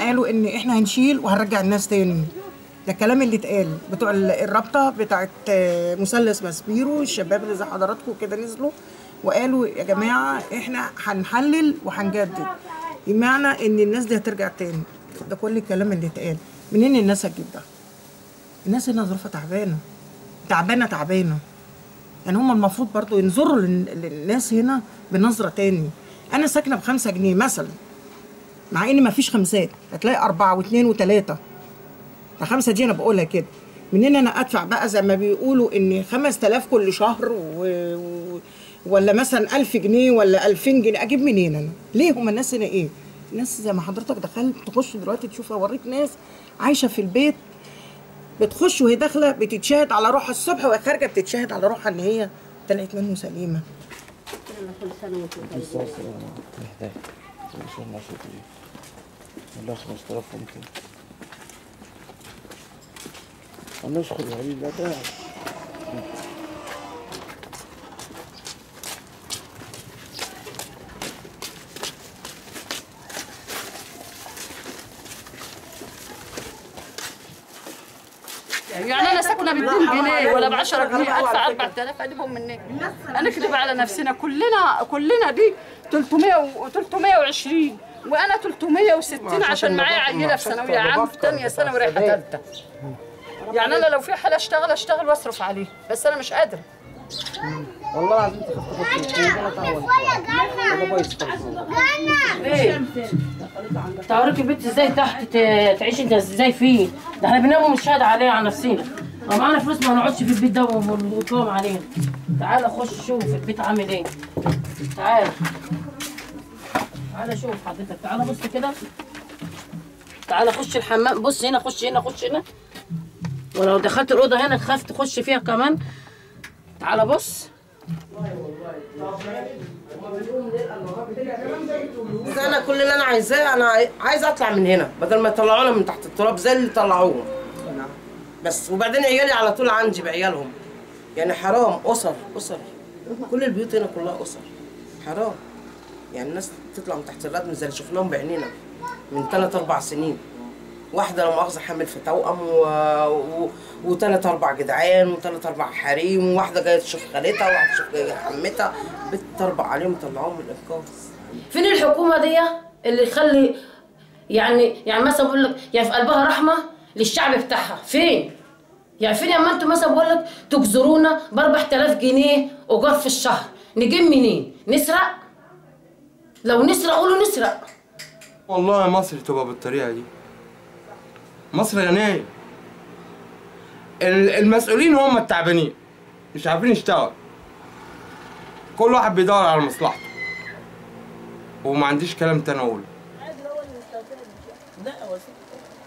قالوا ان احنا هنشيل وهنرجع الناس تاني ده الكلام اللي اتقال بتوع ال- الرابطه بتاعت آه، مثلث ماسبيرو الشباب اللي زي حضراتكم كده نزلوا وقالوا يا جماعه احنا هنحلل وهنجدد بمعنى ان الناس دي هترجع تاني ده كل الكلام اللي اتقال منين الناس هتجيب ده الناس هنا ظروفها تعبانه تعبانه تعبانه يعني هم المفروض برضو ينظروا لل- للناس هنا بنظره تاني انا ساكنه بخمسة جنيه مثلا مع ان مفيش خمسات هتلاقي اربعه واثنين وثلاثه فخمسه دي انا بقولها كده منين انا ادفع بقى زي ما بيقولوا ان 5000 كل شهر و... و... ولا مثلا 1000 جنيه ولا 2000 جنيه اجيب منين انا؟ ليه هم الناس هنا ايه؟ الناس زي ما حضرتك دخلت تخش دلوقتي تشوف اوريك ناس عايشه في البيت بتخش وهي داخله بتتشاهد على روحها الصبح وهي خارجه بتتشاهد على روحها ان هي طلعت منه سليمه محتاج شو النشاط دي والله 5000 ممكن هندخل يا حبيبي لا داعي يعني انا ساكنه ب 200 جنيه ولا ب 10 جنيه ادفع 4000 اجيبهم منين؟ هنكذب على نفسنا كلنا كلنا دي 300 و 320 وانا 360 عشان معايا عيله في ثانويه عام ثانيه ثانوي ورايحه ثالثه يعني انا لو في حاله اشتغل اشتغل واصرف عليه بس انا مش قادره والله العظيم تخفف تعرفي البنت ازاي تحت ت- تعيش انت ازاي فيه ده احنا بننام ونشهد عليه على نفسنا لو معانا فلوس ما نقعدش في البيت ده ونقوم علينا تعالى خش شوف البيت عامل ايه تعالى تعالى شوف حضرتك تعالى بص كده تعالى خش الحمام بص هنا خش هنا خش هنا ولو دخلت الاوضه هنا تخاف تخش فيها كمان تعالى بص انا كل اللي انا عايزاه انا عاي- عايزه اطلع من هنا بدل ما يطلعونا من تحت التراب زي اللي طلعوهم بس وبعدين عيالي على طول عندي بعيالهم يعني حرام اسر اسر كل البيوت هنا كلها اسر حرام يعني الناس تطلع من تحت الردم زي اللي شفناهم بعينينا من ثلاث اربع سنين واحده لا مؤاخذه حامل في توأم و... و... وثلاث اربع جدعان وثلاث اربع حريم وواحده جايه تشوف خالتها وواحده تشوف جايه عمتها بنت اربع عليهم طلعوهم من الانقاذ فين الحكومه دي اللي يخلي يعني يعني مثلا بقول لك يعني في قلبها رحمه للشعب بتاعها فين يعني فين لما انتوا مثلا بقول لك تجزرونا ب 4000 جنيه ايجار في الشهر نجيب منين نسرق لو نسرق قولوا نسرق والله مصر تبقى بالطريقة دي مصر غنية ال- المسؤولين هم التعبانين مش عارفين يشتغل كل واحد بيدور على مصلحته وما عنديش كلام تاني اقوله